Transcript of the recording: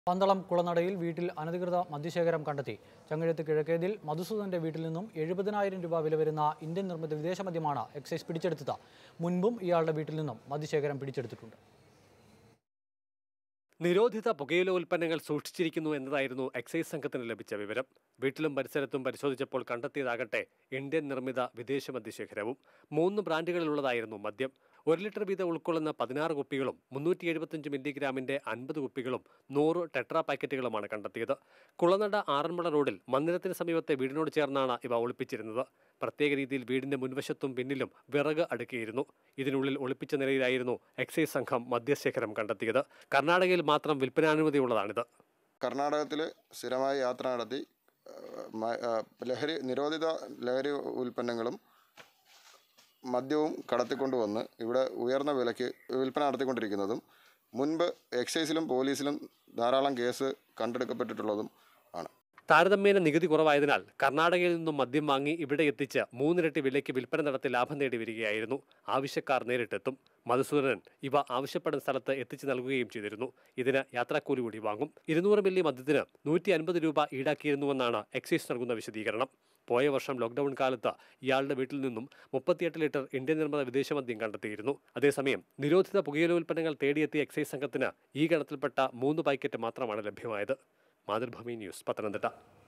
പന്തളം കുളനടയിൽ വീട്ടിൽ അനധികൃത മദ്യശേഖരം കണ്ടെത്തി ചങ്ങഴത്ത് കിഴക്കേതിൽ മധുസൂദന്റെ വീട്ടിൽ നിന്നും എഴുപതിനായിരം രൂപ വില വരുന്ന ഇന്ത്യൻ നിർമ്മിത വിദേശ മദ്യമാണ് എക്സൈസ് പിടിച്ചെടുത്തത് മുൻപും ഇയാളുടെ വീട്ടിൽ നിന്നും മദ്യശേഖരം പിടിച്ചെടുത്തിട്ടുണ്ട് നിരോധിത പുകയില ഉൽപ്പന്നങ്ങൾ സൂക്ഷിച്ചിരിക്കുന്നു എന്നതായിരുന്നു എക്സൈസ് സംഘത്തിന് ലഭിച്ച വിവരം വീട്ടിലും പരിസരത്തും പരിശോധിച്ചപ്പോൾ കണ്ടെത്തിയതാകട്ടെ ഇന്ത്യൻ നിർമ്മിത വിദേശ മദ്യശേഖരവും മൂന്ന് ബ്രാൻഡുകളിലുള്ളതായിരുന്നു മദ്യം ഒരു ലിറ്റർ വീതം ഉൾക്കൊള്ളുന്ന പതിനാറ് കുപ്പികളും മുന്നൂറ്റി എഴുപത്തഞ്ച് മില്ലിഗ്രാമിന്റെ അൻപത് കുപ്പികളും നൂറ് ടെട്രാ പാക്കറ്റുകളുമാണ് കണ്ടെത്തിയത് കുളനട ആറന്മുള റോഡിൽ മന്ദിരത്തിന് സമീപത്തെ വീടിനോട് ചേർന്നാണ് ഇവ ഒളിപ്പിച്ചിരുന്നത് പ്രത്യേക രീതിയിൽ വീടിന്റെ മുൻവശത്തും പിന്നിലും വിറക് അടുക്കിയിരുന്നു ഇതിനുള്ളിൽ ഒളിപ്പിച്ച നിലയിലായിരുന്നു എക്സൈസ് സംഘം മദ്യശേഖരം കണ്ടെത്തിയത് കർണാടകയിൽ മാത്രം വിൽപ്പനാനുമതിയുള്ളതാണിത് കർണാടകത്തിൽ സ്ഥിരമായി യാത്ര നടത്തി ഏഹ്, മ- ഏഹ്, ലഹരി നിരോധിത ലഹരി ഉൽപ്പന്നങ്ങളും മദ്യവും കടത്തിക്കൊണ്ടുവന്ന് ഇവിടെ ഉയർന്ന വിലയ്ക്ക് വിൽപ്പന നടത്തിക്കൊണ്ടിരിക്കുന്നതും മുൻപ് എക്സൈസിലും പോലീസിലും ധാരാളം കേസ് കണ്ടെടുക്കപ്പെട്ടിട്ടുള്ളതും ആണ് താരതമ്യേന നികുതി കുറവായതിനാൽ കർണാടകയിൽ നിന്നും മദ്യം വാങ്ങി ഇവിടെ എത്തിച്ച് മൂന്നിരട്ടി വിലയ്ക്ക് വിൽപ്പന നടത്തി ലാഭം നേടി വരികയായിരുന്നു ആവശ്യക്കാർ നേരിട്ടെത്തും മധുസൂദനൻ ഇവ ആവശ്യപ്പെടുന്ന സ്ഥലത്ത് എത്തിച്ചു നൽകുകയും ചെയ്തിരുന്നു ഇതിന് യാത്രാക്കൂലി കൂടി വാങ്ങും ഇരുന്നൂറ് മില്ലി മദ്യത്തിന് നൂറ്റി അൻപത് രൂപ ഈടാക്കിയിരുന്നുവെന്നാണ് എക്സൈസ് നൽകുന്ന വിശദീകരണം പോയ വർഷം ലോക്ഡൌൺ കാലത്ത് ഇയാളുടെ വീട്ടിൽ നിന്നും മുപ്പത്തിയെട്ട് ലിറ്റർ ഇന്ത്യൻ നിർമ്മിത വിദേശ മദ്യം കണ്ടെത്തിയിരുന്നു അതേസമയം നിരോധിത പുകയില ഉൽപ്പന്നങ്ങൾ തേടിയെത്തിയ എക്സൈസ് സംഘത്തിന് ഈ ഗണത്തിൽപ്പെട്ട മൂന്ന് പാക്കറ്റ് മാത്രമാണ് ലഭ്യമായത് മാതൃഭൂമി ന്യൂസ് പത്തനംതിട്ട